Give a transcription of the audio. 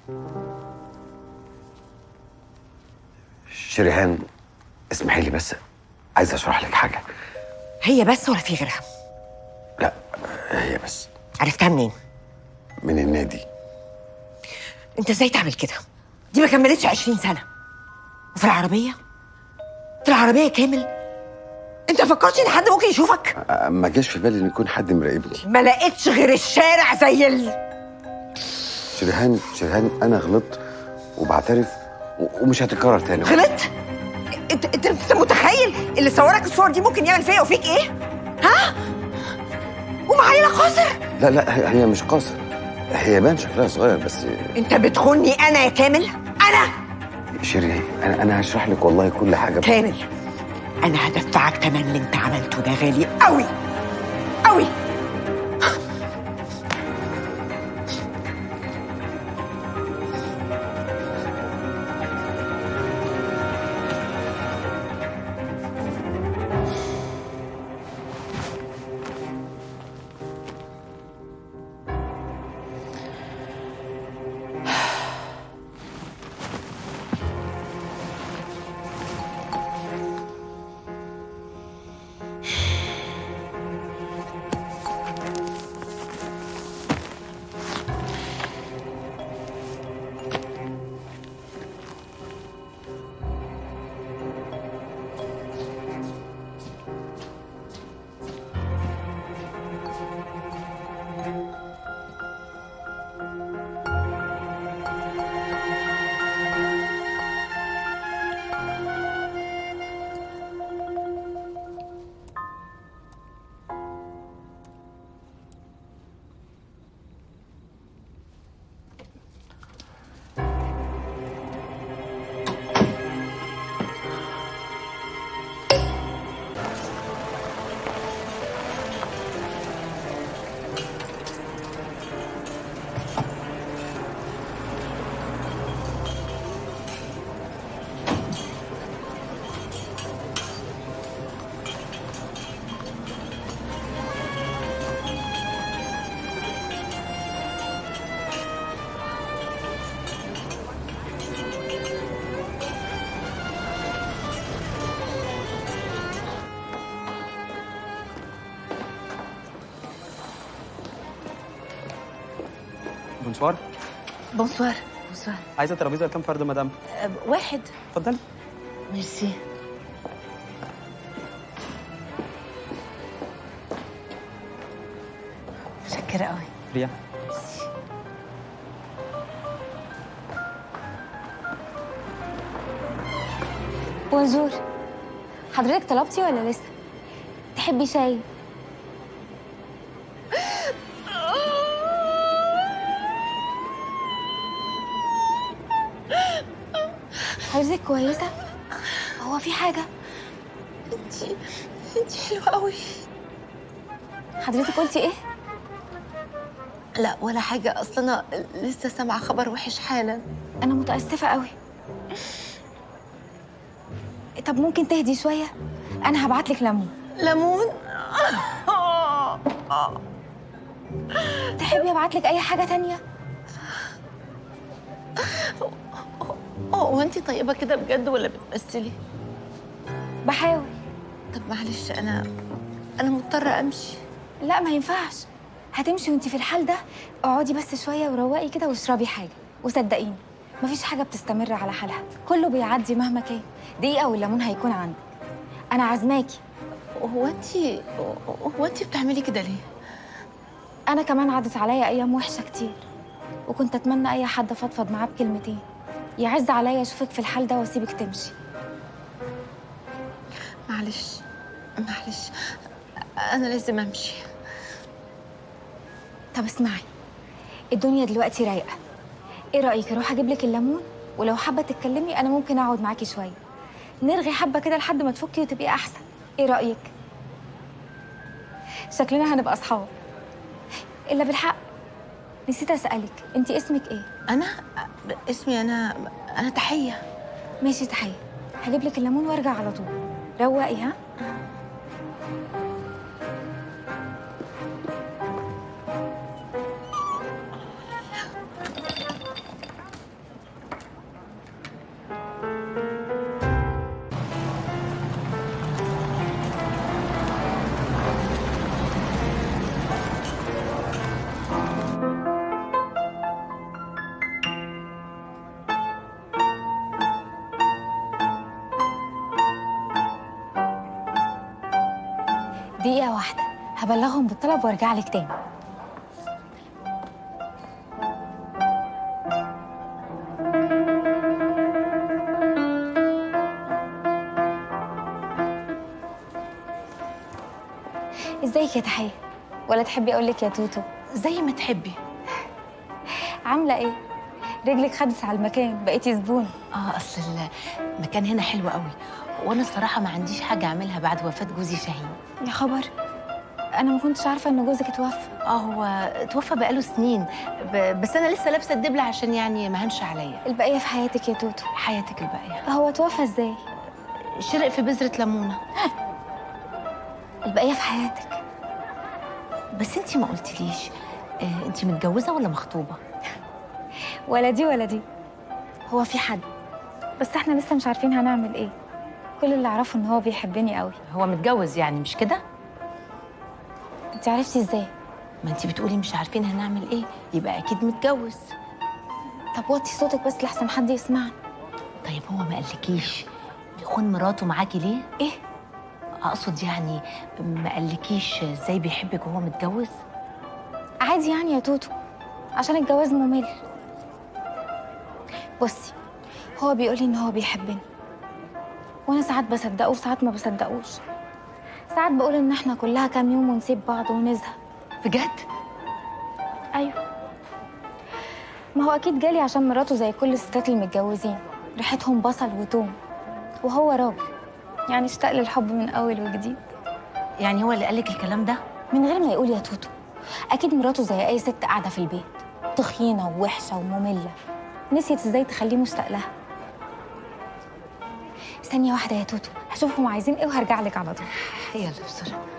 شريهان اسمحي لي بس عايز اشرح لك حاجه هي بس ولا في غيرها لا هي بس عرفتها منين من النادي انت ازاي تعمل كده دي ما كملتش 20 سنه وفي العربيه في العربيه كامل انت فكرتش ان حد ممكن يشوفك أه، ما جاش في بالي ان يكون حد مراقبني ما لقيتش غير الشارع زي ال... شريهان شريهان انا غلطت وبعترف و- ومش هتكرر تاني غلطت انت انت انت متخيل اللي صورك الصور دي ممكن يعمل فيا وفيك ايه ها ومعايا قاصر لا لا هي هي مش قاصر هي بان شكلها صغير بس انت بتخوني انا يا كامل انا شيرين انا انا هشرح لك والله كل حاجه كامل انا هدفعك تمن اللي انت عملته ده غالي قوي قوي بونسوار بونسوار بونسوار عايزه ترابيزه كام فرد مدام أه، واحد اتفضلي ميرسي متشكرة قوي ريا بونجور حضرتك طلبتي ولا لسه تحبي شاي حضرتك كويسة هو في حاجة انتي انتي حلوة قوي حضرتك قلتي ايه لا ولا حاجة أصلا أنا لسه سامعة خبر وحش حالا انا متأسفة قوي طب ممكن تهدي شوية انا هبعتلك ليمون ليمون تحبي ابعتلك اي حاجة تانية هو انتي طيبة كده بجد ولا بتمثلي؟ بحاول طب معلش أنا أنا مضطرة أمشي لا ما ينفعش هتمشي وانتي في الحال ده اقعدي بس شويه وروقي كده واشربي حاجه وصدقيني مفيش حاجه بتستمر على حالها كله بيعدي مهما كان دقيقه والليمون هيكون عندك انا عازماكي هو انتي هو انتي بتعملي كده ليه؟ انا كمان عدت عليا ايام وحشه كتير وكنت اتمنى اي حد افضفض معاه بكلمتين يعز عليا اشوفك في الحال ده واسيبك تمشي معلش معلش أنا لازم أمشي طب اسمعي الدنيا دلوقتي رايقه ايه رايك اروح اجيب لك الليمون ولو حابه تتكلمي انا ممكن اقعد معاكي شويه نرغي حبه كده لحد ما تفكي وتبقي احسن ايه رايك شكلنا هنبقى اصحاب الا بالحق نسيت اسالك انت اسمك ايه أنا اسمي أنا أنا تحية ماشي تحيه هجيب لك الليمون وارجع على طول روقي ها دقيقه واحده هبلغهم بالطلب وارجع لك تاني ازيك يا تحيه ولا تحبي اقول لك يا توتو زي ما تحبي عامله ايه رجلك خدت على المكان بقيتي زبونه اه اصل المكان هنا حلو قوي وانا الصراحه ما عنديش حاجه اعملها بعد وفاه جوزي شاهين يا خبر انا ما كنتش عارفه ان جوزك اتوفى اه هو توفى بقاله سنين ب... بس انا لسه لابسه الدبله عشان يعني ما هنش عليا البقيه في حياتك يا توتو حياتك الباقيه هو اتوفى ازاي شرق في بذره ليمونه البقيه في حياتك بس انتي ما قلتليش آه انتي متجوزه ولا مخطوبه ولا دي ولا دي هو في حد بس احنا لسه مش عارفين هنعمل ايه كل اللي اعرفه ان هو بيحبني قوي هو متجوز يعني مش كده انت عرفتي ازاي ما انتي بتقولي مش عارفين هنعمل ايه يبقى اكيد متجوز طب وطي صوتك بس لحسن حد يسمعني طيب هو ما قالكيش بيخون مراته معاكي ليه ايه اقصد يعني ما قالكيش ازاي بيحبك وهو متجوز عادي يعني يا توتو عشان الجواز ممل بصي هو بيقولي ان هو بيحبني وانا ساعات بصدقه وساعات ما بصدقوش ساعات بقول ان احنا كلها كام يوم ونسيب بعض ونزهق بجد ايوه ما هو اكيد جالي عشان مراته زي كل الستات المتجوزين ريحتهم بصل وتوم وهو راجل يعني اشتاق للحب من اول وجديد يعني هو اللي قالك الكلام ده من غير ما يقول يا توتو اكيد مراته زي اي ست قاعده في البيت تخينه ووحشه وممله نسيت ازاي تخليه مشتاق لها ثانيه واحده يا توتو هشوفهم عايزين ايه وهرجع لك على طول يلا بسرعه